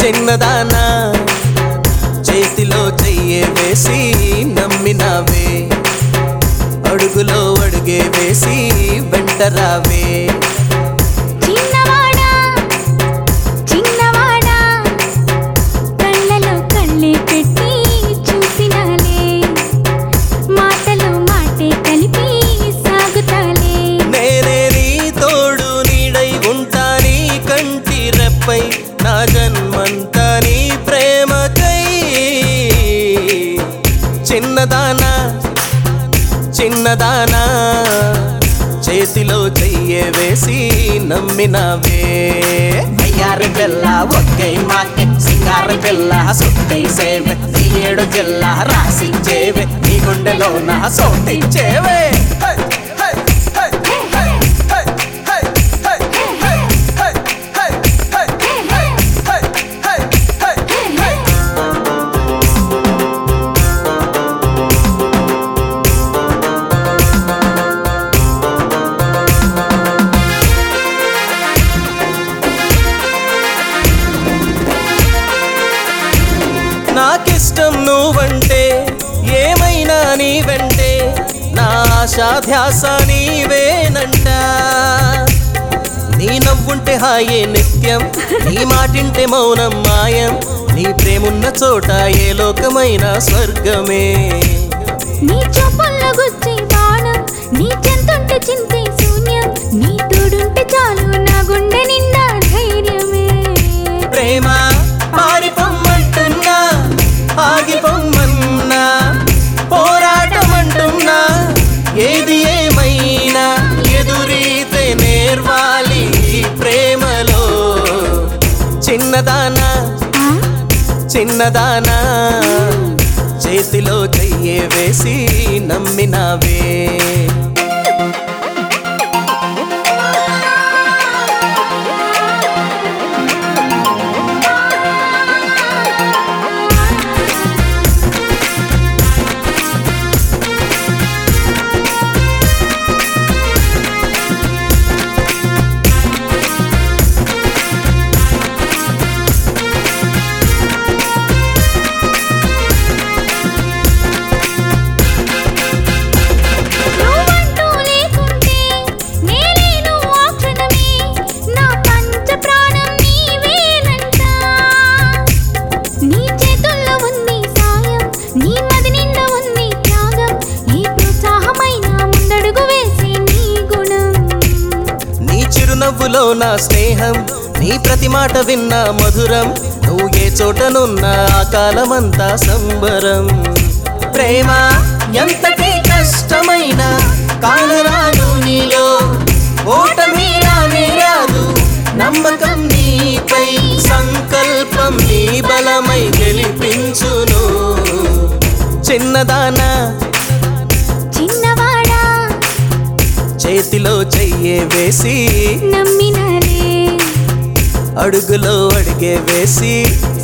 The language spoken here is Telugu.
చిన్నదానా చేతిలో చెయ్యే వేసి నమ్మినావే అడుగులో అడుగే వేసి వెంటరావే చిన్నవాడా చిన్నవాడా కళ్ళలో కళ్ళే పెట్టి చూసినాలే మాటలో మాటే కలిపి సాగుతాలే నేనే నీ తోడు నీడై ఉంటా నీ కంటి రెప్పై నా జన్మంతా నీ ప్రేమకై చిన్నదానా చిన్నదానా చేతిలో చెయ్యే వేసి నమ్మినావే అయ్యారి పిల్ల ఒక్కై మాకే సింగారి పిల్ల సుట్టై సేవే నీ ఏడు జిల్ల రాసిచ్చేవే నీ గుండెలో నా సోటిచ్చేవే నాకిష్టం నువ్వంటే ఏమైనా నీ వెంటే నా ఆశాధ్యాస నీవేనంట నీ నవ్వుంటే హాయే నిత్యం నీ మాటింటే మౌనం మాయం నీ ప్రేమున్న చోట ఏ లోకమైన స్వర్గమే నీ చూపుల్లో గుచ్చే బాణం నీ చెంతుంటే చింతే శూన్యం నీ తోడుంటే చాలు నా గుండె నిండా ధైర్యమే ప్రేమ పారిపోమ్మంటున్నా ఆగిపోమ్మన్నా పోరాటం అంటున్నా ఏది ఏమైనా ఎదురీతే నేర్వాలి ఈ ప్రేమలో చిన్నదానా ఆ? చిన్నదానా చేతిలో చెయ్యే వేసి నమ్మినావే నువ్వంటూ లేకుంటే నేలేను ఆ క్షణమే నా పంచ ప్రాణం నీవేనంట నీ చేతుల్లో ఉంది సాయం నీ మది నిండా ఉంది త్యాగం ఏ ప్రోత్సాహమైన ముందడుగు వేసే నీ గుణం నీ చిరునవ్వులో నా స్నేహం నీ ప్రతి మాట విన్న మధురం నువ్వు ఏ చోటనున్నా ఆ కాలమంతా సంబరం ప్రేమ ఎంతటి కష్టమైన కానరాను నీలో ఓటమి రానే రాదు నమ్మకం నీపై సంకల్పం నీ బలమై గెలిపించును చిన్నదానా చిన్నవాడా చేతిలో చెయ్యే వేసి నమ్మినలే అడుగులో అడిగే వేసి